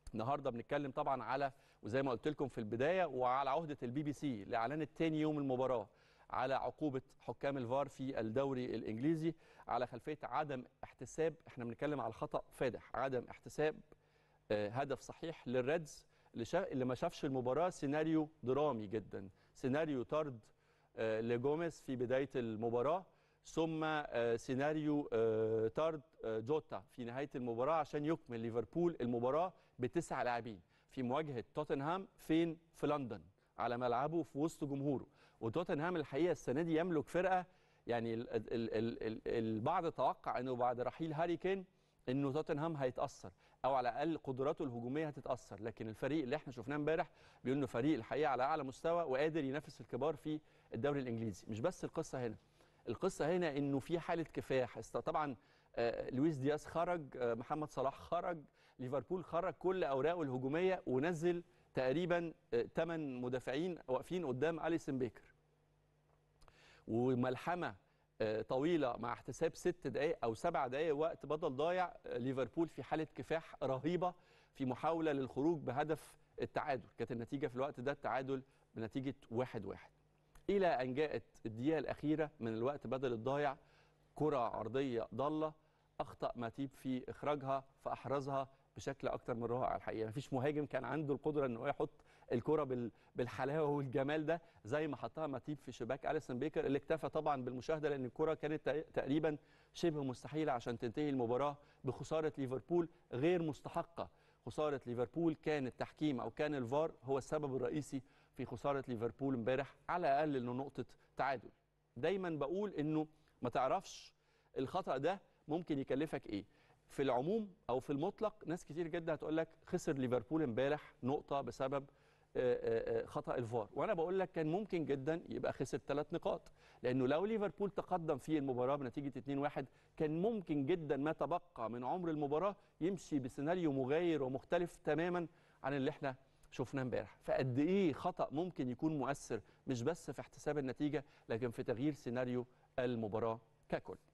النهارده بنتكلم طبعا على وزي ما قلت لكم في البدايه وعلى عهده البي بي سي اللي اعلنت تاني يوم المباراه على عقوبه حكام الفار في الدوري الانجليزي على خلفيه عدم احتساب احنا بنتكلم على خطا فادح عدم احتساب آه، هدف صحيح للريدز اللي, شا... اللي ما شافش المباراه سيناريو درامي جدا سيناريو طرد آه، لجوميز في بدايه المباراه ثم آه، سيناريو آه، طرد آه، جوتا في نهايه المباراه عشان يكمل ليفربول المباراه بتسع لاعبين في مواجهه توتنهام فين في لندن على ملعبه في وسط جمهوره وتوتنهام الحقيقه السنه دي يملك فرقه يعني ال- ال- ال- ال- البعض توقع انه بعد رحيل هاري كين انه توتنهام هيتاثر او على الاقل قدراته الهجوميه هتتاثر لكن الفريق اللي احنا شفناه امبارح بيقول انه فريق الحقيقه على اعلى مستوى وقادر ينافس الكبار في الدوري الانجليزي مش بس القصه هنا القصه هنا انه في حاله كفاح است- طبعا آه، لويس دياز خرج آه، محمد صلاح خرج ليفربول خرج كل اوراقه الهجوميه ونزل تقريبا 8 مدافعين واقفين قدام اليسون بيكر وملحمه آه، طويله مع احتساب ست دقائق او سبع دقائق وقت بدل ضايع آه، ليفربول في حاله كفاح رهيبه في محاوله للخروج بهدف التعادل كانت النتيجه في الوقت ده التعادل بنتيجه واحد واحد الى ان جاءت الدقيقه الاخيره من الوقت بدل الضايع كره عرضيه ضاله اخطا ماتيب في اخراجها فاحرزها بشكل اكتر من رائع الحقيقه مفيش مهاجم كان عنده القدره ان هو يحط الكره بال- بالحلاوه والجمال ده زي ما حطها ماتيب في شباك اليسون بيكر اللي اكتفى طبعا بالمشاهده لان الكره كانت تق- تقريبا شبه مستحيله عشان تنتهي المباراه بخساره ليفربول غير مستحقه خساره ليفربول كان التحكيم او كان الفار هو السبب الرئيسي في خساره ليفربول امبارح على الاقل انه نقطه تعادل دايما بقول انه ما تعرفش الخطا ده ممكن يكلفك ايه في العموم او في المطلق ناس كتير جدا هتقول لك خسر ليفربول امبارح نقطه بسبب آه، آه، آه، خطا الفار وانا بقول لك كان ممكن جدا يبقى خسر ثلاث نقاط لانه لو ليفربول تقدم في المباراه بنتيجه 2-1 كان ممكن جدا ما تبقى من عمر المباراه يمشي بسيناريو مغاير ومختلف تماما عن اللي احنا شفناه امبارح فقد ايه خطا ممكن يكون مؤثر مش بس في احتساب النتيجه لكن في تغيير سيناريو المباراه ككل